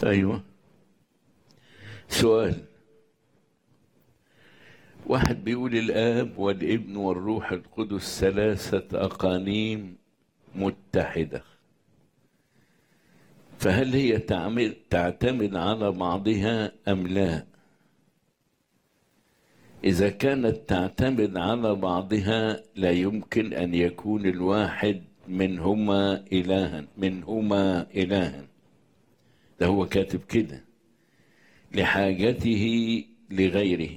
ايوه سؤال واحد بيقول الاب والابن والروح القدس ثلاثه اقانيم متحده فهل هي تعمل تعتمد على بعضها ام لا اذا كانت تعتمد على بعضها لا يمكن ان يكون الواحد منهما الها منهما الها ده هو كاتب كده لحاجته لغيره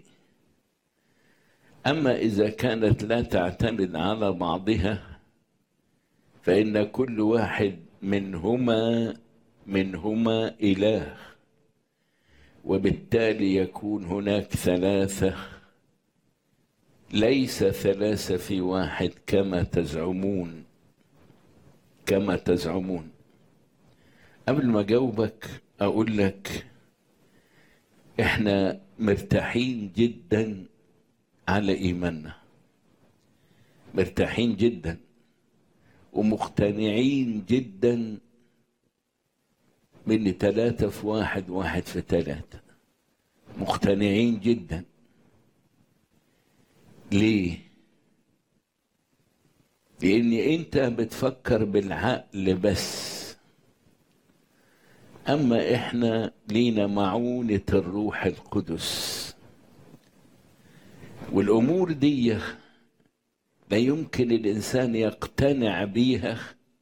اما اذا كانت لا تعتمد على بعضها فان كل واحد منهما منهما اله وبالتالي يكون هناك ثلاثه ليس ثلاثه في واحد كما تزعمون كما تزعمون قبل ما اجاوبك اقول لك احنا مرتاحين جدا على ايماننا مرتاحين جدا ومقتنعين جدا من ثلاثة في واحد واحد في ثلاثة مقتنعين جدا ليه؟ لأن أنت بتفكر بالعقل بس أما إحنا لينا معونة الروح القدس والأمور دي لا يمكن الإنسان يقتنع بيها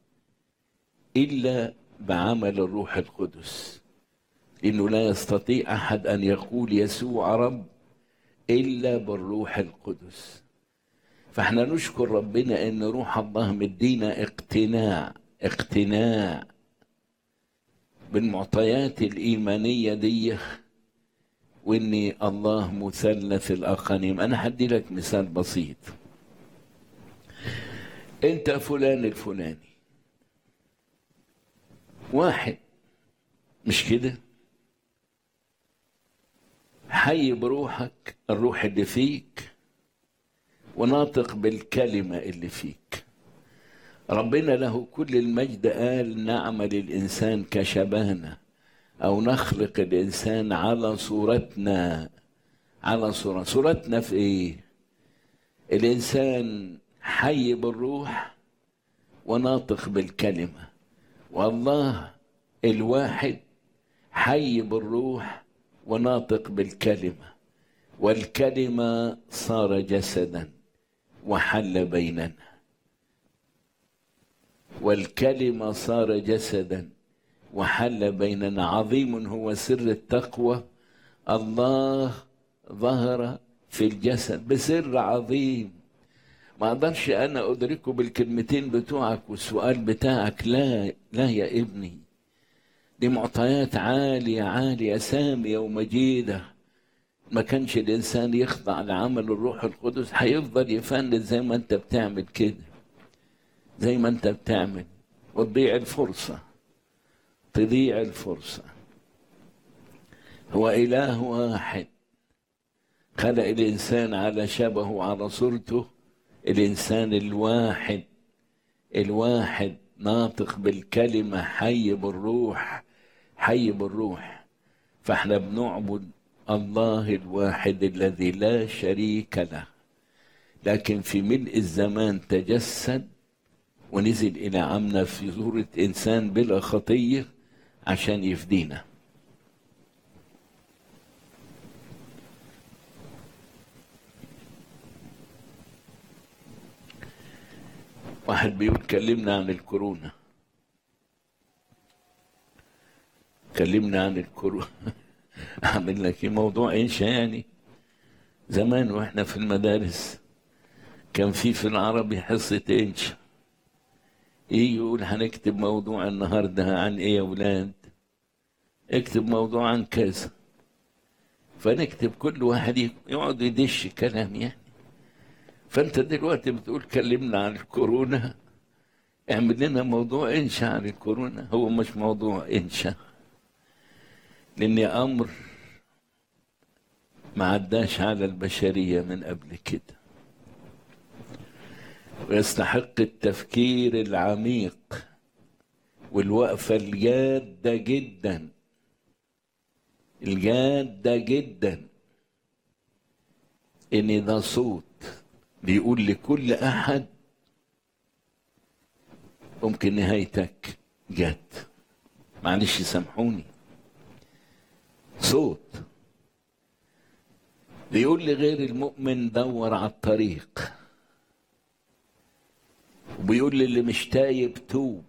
إلا بعمل الروح القدس لأنه لا يستطيع أحد أن يقول يسوع رب إلا بالروح القدس فاحنا نشكر ربنا ان روح الله مدينا اقتناع اقتناع بالمعطيات الايمانيه دي وان الله مثلث الاقانيم انا هدي لك مثال بسيط انت فلان الفلاني واحد مش كده حي بروحك الروح اللي فيك وناطق بالكلمة اللي فيك ربنا له كل المجد قال نعمل الإنسان كشبهنا أو نخلق الإنسان على صورتنا على صورة صورتنا في إيه الإنسان حي بالروح وناطق بالكلمة والله الواحد حي بالروح وناطق بالكلمة والكلمة صار جسدا وحل بيننا والكلمة صار جسدا وحل بيننا عظيم هو سر التقوى الله ظهر في الجسد بسر عظيم ما اقدرش انا ادركه بالكلمتين بتوعك والسؤال بتاعك لا لا يا ابني دي معطيات عالية عالية سامية ومجيدة ما كانش الإنسان يخضع لعمل الروح القدس هيفضل يفند زي ما أنت بتعمل كده زي ما أنت بتعمل وتضيع الفرصة تضيع الفرصة هو إله واحد خلق الإنسان على شبهه وعلى صورته الإنسان الواحد الواحد ناطق بالكلمة حي بالروح حي بالروح فاحنا بنعبد الله الواحد الذي لا شريك له لكن في ملء الزمان تجسد ونزل إلى عمنا في صورة إنسان بلا خطية عشان يفدينا واحد بيقول كلمنا عن الكورونا كلمنا عن الكورونا اعمل لك ايه موضوع انشا يعني زمان واحنا في المدارس كان في في العربي حصة انشا ايه يقول هنكتب موضوع النهارده عن ايه يا ولاد اكتب موضوع عن كذا فنكتب كل واحد يقعد يدش كلام يعني فانت دلوقتي بتقول كلمنا عن الكورونا اعمل لنا موضوع انشا عن الكورونا هو مش موضوع انشا لان امر ما عداش على البشريه من قبل كده ويستحق التفكير العميق والوقفه الجاده جدا الجادة جدا ان ده صوت بيقول لكل احد ممكن نهايتك جت معلش سامحوني صوت بيقول لغير المؤمن دور على الطريق وبيقول للي مش تايب توب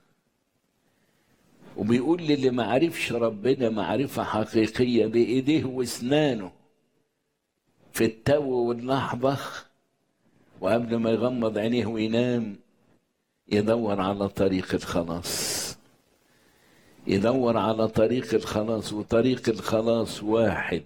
وبيقول للي ما عرفش ربنا معرفة حقيقية بإيديه وأسنانه في التو واللحظة وقبل ما يغمض عينيه وينام يدور على طريق الخلاص يدور على طريق الخلاص وطريق الخلاص واحد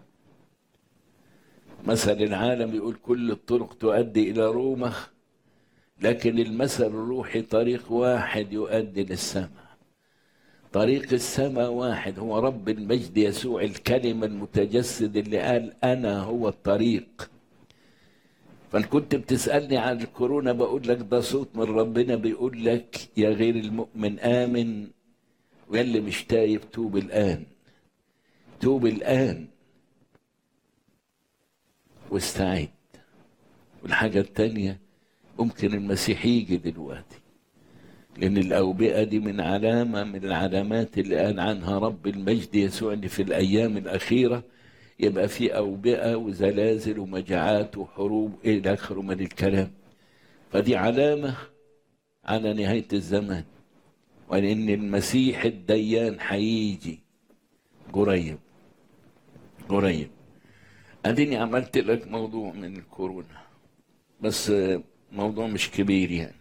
مثل العالم يقول كل الطرق تؤدي إلى روما لكن المثل الروحي طريق واحد يؤدي للسماء طريق السماء واحد هو رب المجد يسوع الكلمة المتجسد اللي قال أنا هو الطريق فان كنت بتسألني عن الكورونا بقول لك ده صوت من ربنا بيقول لك يا غير المؤمن آمن ويا اللي مش تايب توب الآن توب الآن واستعد والحاجة التانية ممكن المسيح يجي دلوقتي لأن الأوبئة دي من علامة من العلامات اللي قال عنها رب المجد يسوع إن في الأيام الأخيرة يبقى في أوبئة وزلازل ومجاعات وحروب إلى آخره من الكلام فدي علامة على نهاية الزمان وإن المسيح الديان هيجي قريب قريب اديني عملت لك موضوع من الكورونا بس موضوع مش كبير يعني